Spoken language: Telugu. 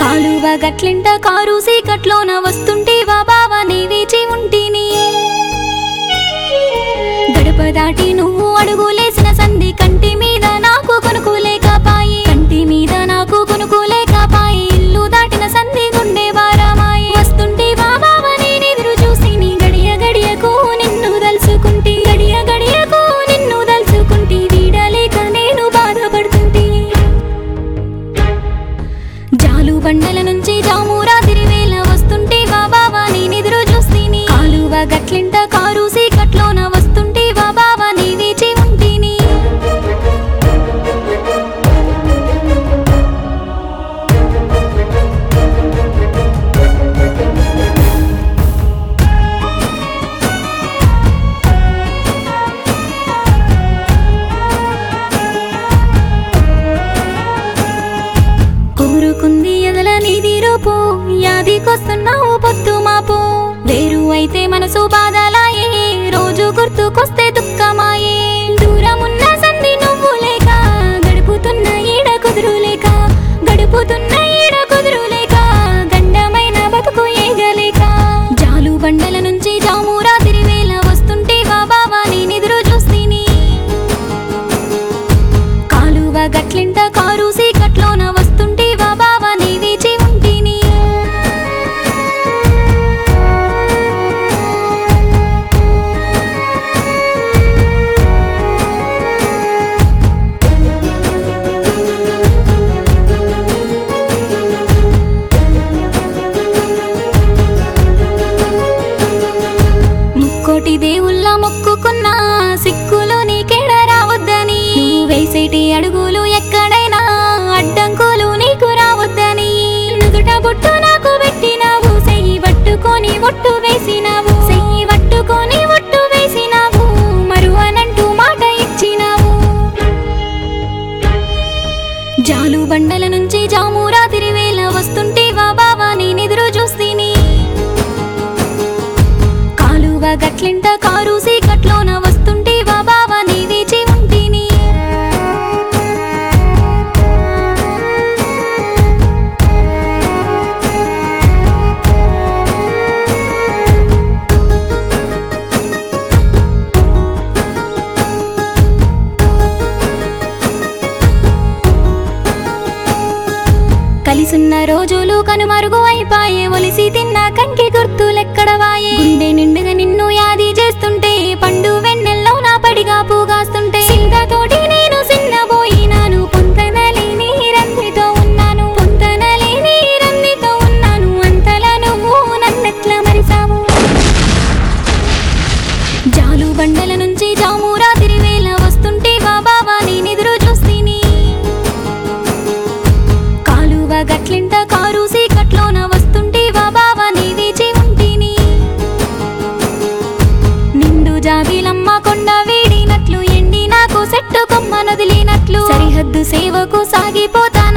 కాలువ గట్లింట కారు సీకట్లోన వస్తుంటేవా బావా నీ వేచి ఉంటిని గడప దాటి నువ్వు అడుగులేసిన సంధి కంటి మీద నాకు కొనుకోలేకపాయి కంటి మీద నాకు కొనుకోలేకపాయి ఇల్లు దాటిన సంధి గుండె వారమాయి వస్తుంటేవా బావా నేనెదురు చూసి నీ గడియ గడియకు నిన్ను దలుచుకుంటి గడియ గడియకు నిన్ను దలుచుకుంటి వీడలేక నేను బాధపడుతుంటే జాలు బండల నుంచి జామురా తిరివేళ వస్తుంటే వా బావా నేనెదురు చూస్తీని కాలువ గట్లింట కారు సీకట్లోన వస్తుంటే వా బావా నీ వేచి ఉంటిని కోరుకుంది ఎదల నీది రూపు యాదికొస్తున్నావు పొత్తు మాపు వేరు అయితే మనసు బాధలాయే రోజు గుర్తుకొస్తే దుఃఖమాయే దూరమున్న సంధి నువ్వు లేక గడుపుతున్న ఈడ కుదురు లేక గడుపుతున్న ఈడ కుదురు లేక గండమైన బతుకు ఏగలేక జాలు బండల నుంచి జామురా తిరివేళ వస్తుంటే వా బావా నేనెదురు చూస్తీని కాలువ గట్లింట కారు సీకట్లోన వస్తుంటే వా బావా నీ వేచి ఉంటిని ముక్కోటి దేవుళ్ళ మొక్కుకున్నా సిక్కులు నీకేడ రావద్దని నువ్వు వేసేటి అడుగులు ఎక్కడైనా అడ్డంకులు నీకు రావద్దని నుదుట బొట్టు నాకు పెట్టినావు సెయ్యి పట్టుకొని ఒట్టు వేసినావు సెయ్యి పట్టుకొని ఒట్టు వేసినావు మరువనంటూ మాట ఇచ్చినావు జాలు బండల నుంచి జామురా తిరివేళ వస్తుంటే వా బావా నేనెదురు చూస్తీని కాలువ గట్లింట కారు సీకట్లోన వస్తుంటే వా బావా నీ వేచి ఉంటిని కలిసున్న రోజులు కనుమరుగు అయిపాయే ఒలిసి తిన్న కంకి గుర్తులెక్కడ వాయే గుండె నిండుగా నిన్ను యాది చేస్తుంటే పండు వెన్నెల్లో నా పడిగా పూగాస్తుంటే సింగతోటి నేను సిన్నబోయినాను పొంతనలేని రందితో ఉన్నాను పొంతనలేని రందితో ఉన్నాను అంతలా నువ్వు నన్నెట్లా మరిసావు జాలు బండల నుంచి జామురా తిరివేళ వస్తుంటే వా బావా నేనెదురు చూస్తీని కాలువ గట్లింట కారు సీకట్లోన వస్తుంటే వా బావా నీ వేచి ఉంటిని నిండు జాబిలమ్మ కొండ వీడినట్లు ఎండి నాకు సెట్టు కొమ్మ నదిలినట్లు సరిహద్దు సేవకు సాగిపోతా